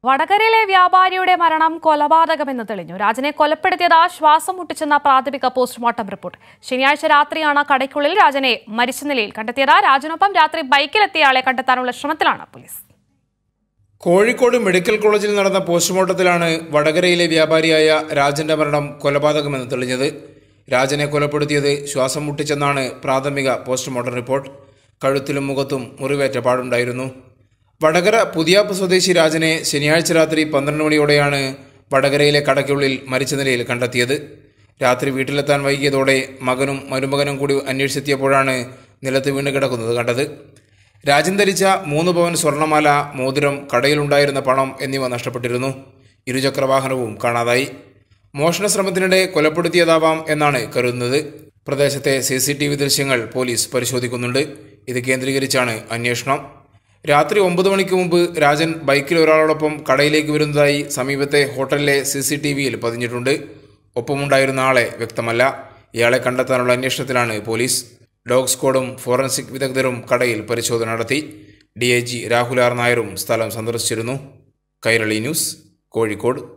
വടകരയിലെ വ്യാപാരിയുടെ മരണം കൊലപാതകമെന്ന് തെളിഞ്ഞു രാജനെ കൊലപ്പെടുത്തിയത് ശ്വാസം മുട്ടിച്ചെന്ന പ്രാഥമിക പോസ്റ്റ്മോർട്ടം റിപ്പോർട്ട് ശനിയാഴ്ച രാത്രിയാണ് കടയ്ക്കുള്ളിൽ രാജനെ മരിച്ച നിലയിൽ കണ്ടെത്തിയത് രാജനൊപ്പം രാത്രി ബൈക്കിലെത്തിയ ആളെ കണ്ടെത്താനുള്ള ശ്രമത്തിലാണ് പോലീസ് കോഴിക്കോട് മെഡിക്കൽ കോളേജിൽ നടന്ന പോസ്റ്റ്മോർട്ടത്തിലാണ് വടകരയിലെ വ്യാപാരിയായ രാജന്റെ മരണം കൊലപാതകമെന്ന് തെളിഞ്ഞത് രാജനെ കൊലപ്പെടുത്തിയത് ശ്വാസം മുട്ടിച്ചെന്നാണ് പ്രാഥമിക പോസ്റ്റ്മോർട്ടം റിപ്പോർട്ട് കഴുത്തിലും മുഖത്തും മുറിവേറ്റ പാടുണ്ടായിരുന്നു വടകര പുതിയാപ്പ് സ്വദേശി രാജനെ ശനിയാഴ്ച രാത്രി പന്ത്രണ്ട് മണിയോടെയാണ് വടകരയിലെ കടയ്ക്കുള്ളിൽ മരിച്ച നിലയിൽ കണ്ടെത്തിയത് രാത്രി വീട്ടിലെത്താൻ വൈകിയതോടെ മകനും മരുമകനും കൂടി അന്വേഷിച്ചെത്തിയപ്പോഴാണ് നിലത്ത് വീണ് കിടക്കുന്നത് കണ്ടത് രാജൻ ധരിച്ച മൂന്ന് പവൻ സ്വർണ്ണമാല മോതിരം കടയിലുണ്ടായിരുന്ന പണം എന്നിവ നഷ്ടപ്പെട്ടിരുന്നു ഇരുചക്രവാഹനവും കാണാതായി മോഷണ ശ്രമത്തിനിടെ കൊലപ്പെടുത്തിയതാവാം എന്നാണ് കരുതുന്നത് പ്രദേശത്തെ സി സി ടി വി ദൃശ്യങ്ങൾ പോലീസ് പരിശോധിക്കുന്നുണ്ട് ഇത് കേന്ദ്രീകരിച്ചാണ് അന്വേഷണം രാത്രി ഒമ്പത് മണിക്ക് മുമ്പ് രാജൻ ബൈക്കിൽ ഒരാളോടൊപ്പം കടയിലേക്ക് വരുന്നതായി സമീപത്തെ ഹോട്ടലിലെ സി സി ടി വിയിൽ പതിഞ്ഞിട്ടുണ്ട് ഒപ്പമുണ്ടായിരുന്ന ആളെ വ്യക്തമല്ല ഇയാളെ കണ്ടെത്താനുള്ള അന്വേഷണത്തിലാണ് പോലീസ് ഡോഗ് സ്ക്വാഡും ഫോറൻസിക് വിദഗ്ധരും കടയിൽ പരിശോധന നടത്തി DIG Rahul R നായരും സ്ഥലം സന്ദർശിച്ചിരുന്നു കൈരളി ന്യൂസ് കോഴിക്കോട്